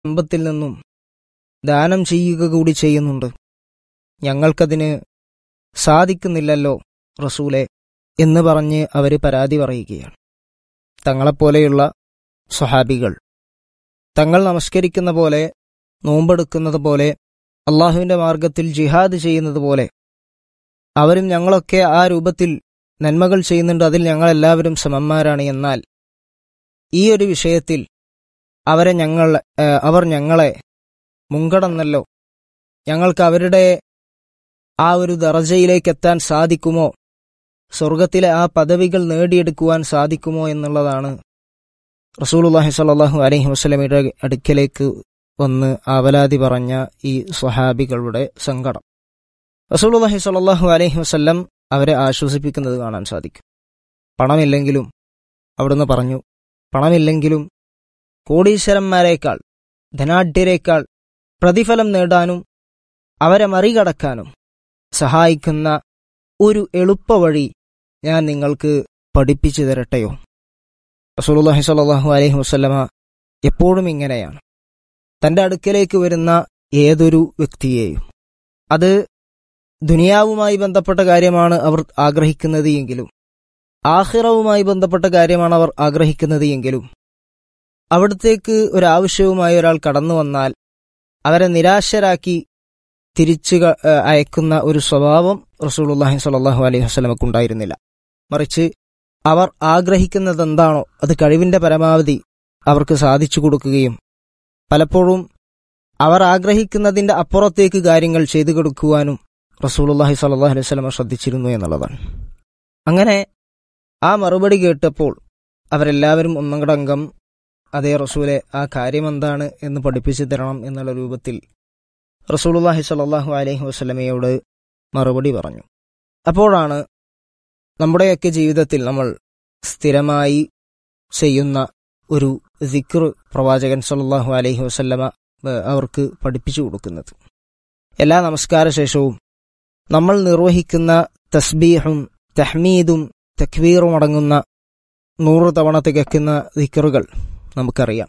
സമ്പത്തിൽ നിന്നും ദാനം ചെയ്യുക കൂടി ചെയ്യുന്നുണ്ട് ഞങ്ങൾക്കതിന് സാധിക്കുന്നില്ലല്ലോ റസൂലെ എന്ന് പറഞ്ഞ് അവർ പരാതി പറയുകയാണ് തങ്ങളെപ്പോലെയുള്ള സ്വഹാബികൾ തങ്ങൾ നമസ്കരിക്കുന്ന പോലെ നോമ്പെടുക്കുന്നത് പോലെ അള്ളാഹുവിന്റെ മാർഗത്തിൽ ജിഹാദ് ചെയ്യുന്നത് പോലെ അവരും ഞങ്ങളൊക്കെ ആ രൂപത്തിൽ നന്മകൾ ചെയ്യുന്നുണ്ട് അതിൽ ഞങ്ങളെല്ലാവരും സമന്മാരാണ് എന്നാൽ ഈ ഒരു വിഷയത്തിൽ അവരെ ഞങ്ങൾ ഏഹ്, അവർ ഞങ്ങളെ മുൻകടന്നല്ലോ ഞങ്ങൾക്ക് അവരുടെ ആ ഒരു ദറജയിലേക്ക് എത്താൻ സാധിക്കുമോ സ്വർഗത്തിലെ ആ പദവികൾ നേടിയെടുക്കുവാൻ സാധിക്കുമോ എന്നുള്ളതാണ് റസൂലുള്ളാഹി സ്വല്ലല്ലാഹു അലൈഹി വസല്ലമയുടെ അടുക്കലേക്ക് വന്ന് ആവലാതി പറഞ്ഞ ഈ സ്വഹാബികളുടെ സങ്കടം റസൂലുള്ളാഹി സ്വല്ലല്ലാഹു അലൈഹി വസല്ലം അവരെ ആശ്വസിപ്പിക്കുന്നത് കാണാൻ സാധിക്കും പണമില്ലെങ്കിലും അവിടുന്ന് പറഞ്ഞു പണമില്ലെങ്കിലും കോടീശ്വരന്മാരെക്കാൾ ധനാഢ്യരെക്കാൾ പ്രതിഫലം നേടാനും അവരെ മറികടക്കാനും സഹായിക്കുന്ന ഒരു എളുപ്പവഴി ഞാൻ നിങ്ങൾക്ക് പഠിപ്പിച്ചു തരട്ടെയോ റസൂലുള്ളാഹി സ്വല്ലല്ലാഹു അലൈഹി വസല്ലമ എപ്പോഴും ഇങ്ങനെയാണ് തന്റെ അടുക്കലേക്ക് വരുന്ന ഏതൊരു വ്യക്തിയെയും അത് ദുനിയാവുമായി ബന്ധപ്പെട്ട കാര്യമാണ് അവർ ആഗ്രഹിക്കുന്നത് എങ്കിലും ആഹിറവുമായി ബന്ധപ്പെട്ട കാര്യമാണ് അവർ ആഗ്രഹിക്കുന്നത് എങ്കിലും അവിടത്തേക്ക് ഒരാവശ്യവുമായി ഒരാൾ കടന്നു വന്നാൽ അവരെ നിരാശരാക്കി തിരിച്ചു ക- ഏഹ് അയക്കുന്ന ഒരു സ്വഭാവം റസൂലുള്ളാഹി സ്വല്ലല്ലാഹു അലൈഹി വസല്ലമക്ക് ഉണ്ടായിരുന്നില്ല മറിച്ച് അവർ ആഗ്രഹിക്കുന്നത് എന്താണോ അത് കഴിവിന്റെ പരമാവധി അവർക്ക് സാധിച്ചു കൊടുക്കുകയും പലപ്പോഴും അവർ ആഗ്രഹിക്കുന്നതിന്റെ അപ്പുറത്തേക്ക് കാര്യങ്ങൾ ചെയ്തു കൊടുക്കുവാനും റസൂലുള്ളാഹി സ്വല്ലല്ലാഹു അലൈഹി വസല്ലമ ശ്രദ്ധിച്ചിരുന്നു എന്നുള്ളതാണ് അങ്ങനെ ആ മറുപടി കേട്ടപ്പോൾ അവരെല്ലാവരും ഒന്നങ്കടങ്കം അതേ റസൂലെ ആ കാര്യം എന്താണ് എന്ന് പഠിപ്പിച്ചു തരണം എന്നുള്ള രൂപത്തിൽ റസൂലുള്ളാഹി സ്വല്ലല്ലാഹു അലൈഹി വസല്ലമയോട് മറുപടി പറഞ്ഞു അപ്പോഴാണ് നമ്മുടെയൊക്കെ ജീവിതത്തിൽ നമ്മൾ സ്ഥിരമായി ചെയ്യുന്ന ഒരു സിക്ർ പ്രവാചകൻ സല്ലല്ലാഹു അലൈഹി വസല്ലമ ഏഹ്, അവർക്ക് പഠിപ്പിച്ചു കൊടുക്കുന്നത് എല്ലാ നമസ്കാര ശേഷവും നമ്മൾ നിർവഹിക്കുന്ന തസ്ബീഹും തഹ്മീദും തക്വീറും അടങ്ങുന്ന നൂറ് തവണ തികക്കുന്ന ദിക്കറുകൾ നമുക്കറിയാം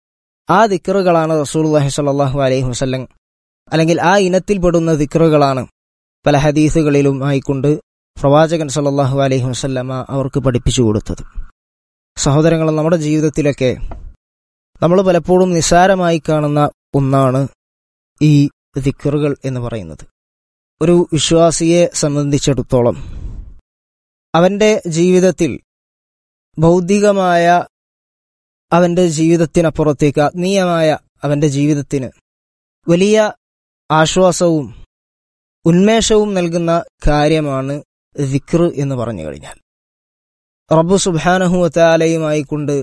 ആ ദിക്കറുകളാണ് റസൂലുള്ളാഹി സ്വല്ലല്ലാഹു അലൈഹി വസല്ലം അല്ലെങ്കിൽ ആ ഇനത്തിൽപ്പെടുന്ന ദിക്കറുകളാണ് പല ഹദീസുകളിലും ആയിക്കൊണ്ട് പ്രവാചകൻ സല്ലല്ലാഹു അലൈഹി വസല്ലമ അവർക്ക് പഠിപ്പിച്ചു കൊടുത്തത് സഹോദരങ്ങൾ നമ്മുടെ ജീവിതത്തിലൊക്കെ നമ്മൾ പലപ്പോഴും നിസ്സാരമായി കാണുന്ന ഒന്നാണ് ഈ ദിക്കറുകൾ എന്ന് പറയുന്നത് ഒരു വിശ്വാസിയെ സംബന്ധിച്ചിടത്തോളം അവന്റെ ജീവിതത്തിൽ ഭൗതികമായ അവന്റെ ജീവിതത്തിനപ്പുറത്തേക്ക് ആത്മീയമായ അവന്റെ ജീവിതത്തിന് വലിയ ആശ്വാസവും ഉന്മേഷവും നൽകുന്ന കാര്യമാണ് ദിക്ർ എന്ന് പറഞ്ഞു കഴിഞ്ഞാൽ റബ്ബു സുബാനഹുവത്താലയുമായി കൊണ്ട്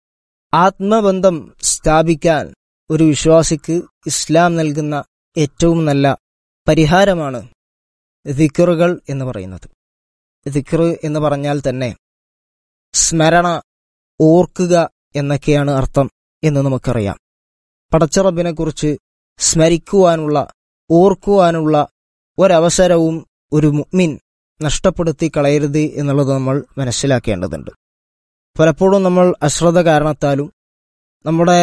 ആത്മബന്ധം സ്ഥാപിക്കാൻ ഒരു വിശ്വാസിക്ക് ഇസ്ലാം നൽകുന്ന ഏറ്റവും നല്ല പരിഹാരമാണ് ദിക്റുകൾ എന്ന് പറയുന്നത് ദിക്ർ എന്ന് പറഞ്ഞാൽ തന്നെ സ്മരണ ഓർക്കുക എന്നൊക്കെയാണ് അർത്ഥം എന്ന് നമുക്കറിയാം പടച്ചറബിനെ കുറിച്ച് സ്മരിക്കുവാനുള്ള ഓർക്കുവാനുള്ള ഒരവസരവും ഒരു മുഅ്മിൻ നഷ്ടപ്പെടുത്തി കളയരുത് എന്നുള്ളത് നമ്മൾ മനസ്സിലാക്കേണ്ടതുണ്ട് പലപ്പോഴും നമ്മൾ അശ്രദ്ധ കാരണത്താലും നമ്മുടെ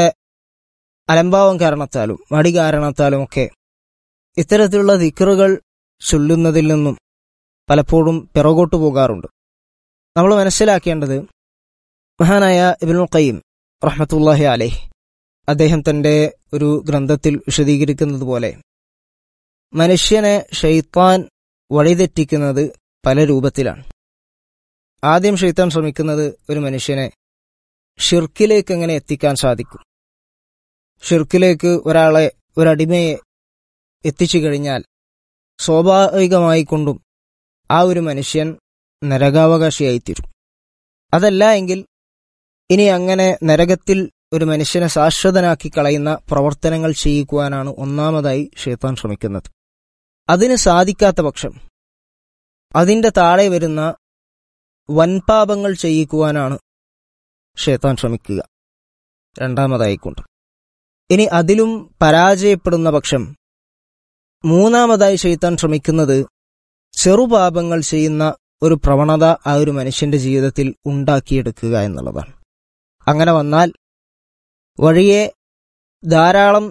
അലംഭാവം കാരണത്താലും മടി കാരണത്താലും ഒക്കെ ഇത്തരത്തിലുള്ള ദിക്കറുകൾ ചൊല്ലുന്നതിൽ നിന്നും പലപ്പോഴും പിറകോട്ട് പോകാറുണ്ട് നമ്മൾ മനസ്സിലാക്കേണ്ടത് മഹാനായ ഇബ്നുൽ ഖയ്യിം റഹ്മത്തുല്ലാഹി അലൈഹ് അദ്ദേഹം തന്റെ ഒരു ഗ്രന്ഥത്തിൽ വിശദീകരിക്കുന്നത് പോലെ മനുഷ്യനെ ഷെയ്ത്താൻ വഴിതെറ്റിക്കുന്നത് പല രൂപത്തിലാണ് ആദ്യം ഷെയ്ത്താൻ ശ്രമിക്കുന്നത് ഒരു മനുഷ്യനെ ഷിർക്കിലേക്ക് എങ്ങനെ എത്തിക്കാൻ സാധിക്കും ഷിർക്കിലേക്ക് ഒരാളെ ഒരടിമയെ എത്തിച്ചു കഴിഞ്ഞാൽ സ്വാഭാവികമായി കൊണ്ടും ആ ഒരു മനുഷ്യൻ നരകാവകാശിയായിത്തീരും അതല്ല എങ്കിൽ ഇനി അങ്ങനെ നരകത്തിൽ ഒരു മനുഷ്യനെ ശാശ്വതനാക്കി കളയുന്ന പ്രവർത്തനങ്ങൾ ചെയ്യിക്കുവാനാണ് ഒന്നാമതായി ഷെയ്ത്താൻ ശ്രമിക്കുന്നത് അതിന് സാധിക്കാത്ത പക്ഷം അതിന്റെ താഴെ വരുന്ന വൻപാപങ്ങൾ ചെയ്യിക്കുവാനാണ് ഷെയ്ത്താൻ ശ്രമിക്കുക രണ്ടാമതായിക്കൊണ്ട് ഇനി അതിലും പരാജയപ്പെടുന്ന പക്ഷം മൂന്നാമതായി ഷെയ്ത്താൻ ശ്രമിക്കുന്നത് ചെറുപാപങ്ങൾ ചെയ്യുന്ന ഒരു പ്രവണത ആ ഒരു മനുഷ്യന്റെ ജീവിതത്തിൽ ഉണ്ടാക്കിയെടുക്കുക എന്നുള്ളതാണ് അങ്ങനെ വന്നാൽ വഴിയെ ധാരാളം